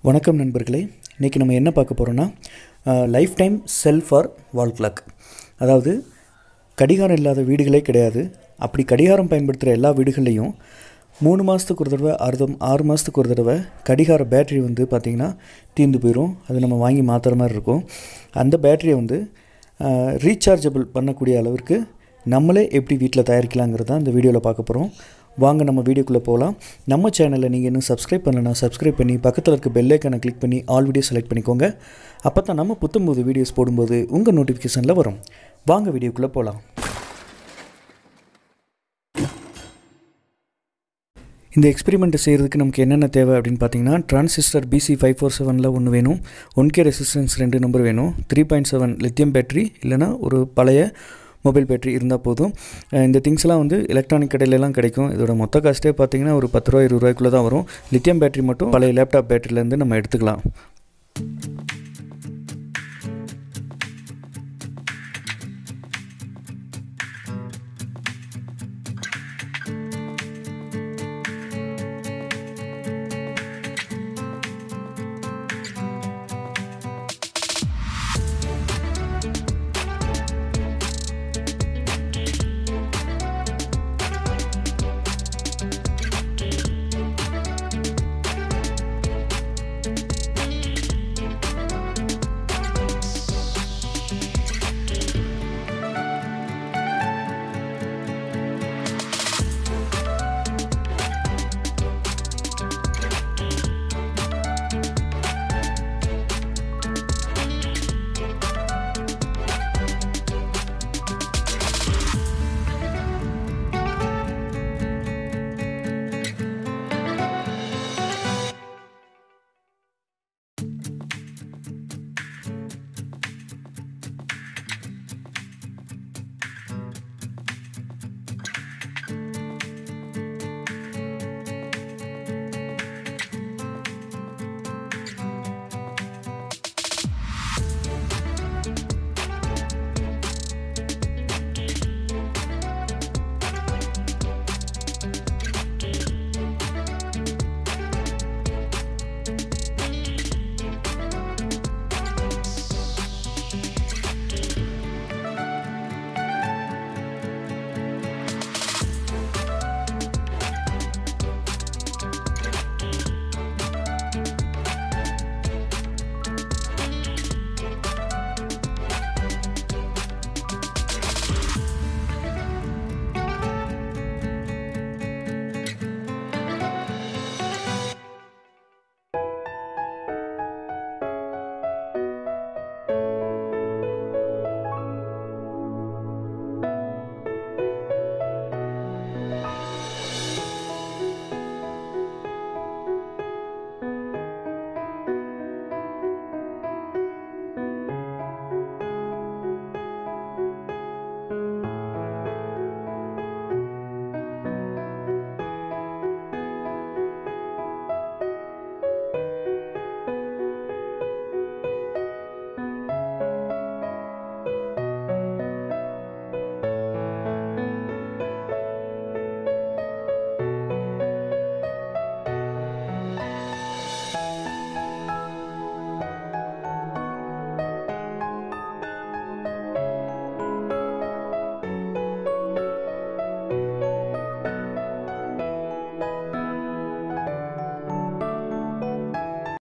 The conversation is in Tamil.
வணக்கம் நண்பர்களே இன்றைக்கி நம்ம என்ன பார்க்க போகிறோன்னா lifetime cell for wall clock அதாவது கடிகாரம் இல்லாத வீடுகளே கிடையாது அப்படி கடிகாரம் பயன்படுத்துகிற எல்லா வீடுகள்லையும் மூணு மாதத்துக்கு ஒரு தடவை ஆறு ஆறு மாதத்துக்கு ஒரு தடவை கடிகார பேட்டரி வந்து பார்த்திங்கன்னா தீர்ந்து போயிடும் அது நம்ம வாங்கி மாற்றுற மாதிரி இருக்கும் அந்த பேட்டரியை வந்து ரீசார்ஜபிள் பண்ணக்கூடிய அளவிற்கு நம்மளே எப்படி வீட்டில் தயாரிக்கலாங்கிறது தான் இந்த வீடியோவில் பார்க்க போகிறோம் வாங்க நம்ம வீடியோக்குள்ளே போகலாம் நம்ம சேனலை நீங்கள் இன்னும் சப்ஸ்கிரைப் பண்ணலனா சப்ஸ்கிரைப் பண்ணி பக்கத்தில் இருக்க பெல் ஐக்கானை கிளிக் பண்ணி ஆல் வீடியோ செலக்ட் பண்ணிக்கோங்க அப்போ தான் நம்ம புத்தம்போது வீடியோஸ் போடும்போது உங்கள் நோட்டிஃபிகேஷனில் வரும் வாங்க வீடியோக்குள்ளே போகலாம் இந்த எக்ஸ்பெரிமெண்ட்டை செய்கிறதுக்கு நமக்கு என்னென்ன தேவை அப்படின்னு பார்த்தீங்கன்னா டிரான்சிஸ்டர் பிசி ஃபைவ் ஃபோர் செவனில் ஒன்று வேணும் ஒன் கே ரெசிஸ்டன்ஸ் ரெண்டு நம்பர் வேணும் three point seven lithium battery இல்லைனா ஒரு பழைய மொபைல் பேட்டரி இருந்தால் போதும் இந்த திங்ஸ்லாம் வந்து எலக்ட்ரானிக் கடையிலலாம் கிடைக்கும் இதோட மொத்த காஸ்ட்டே பார்த்தீங்கன்னா ஒரு பத்து ரூபா இருபது ரூபாய்க்குள்ளே தான் வரும் லித்தியம் பேட்டரி மட்டும் பழைய லேப்டாப் பேட்டரியிலேருந்து நம்ம எடுத்துக்கலாம்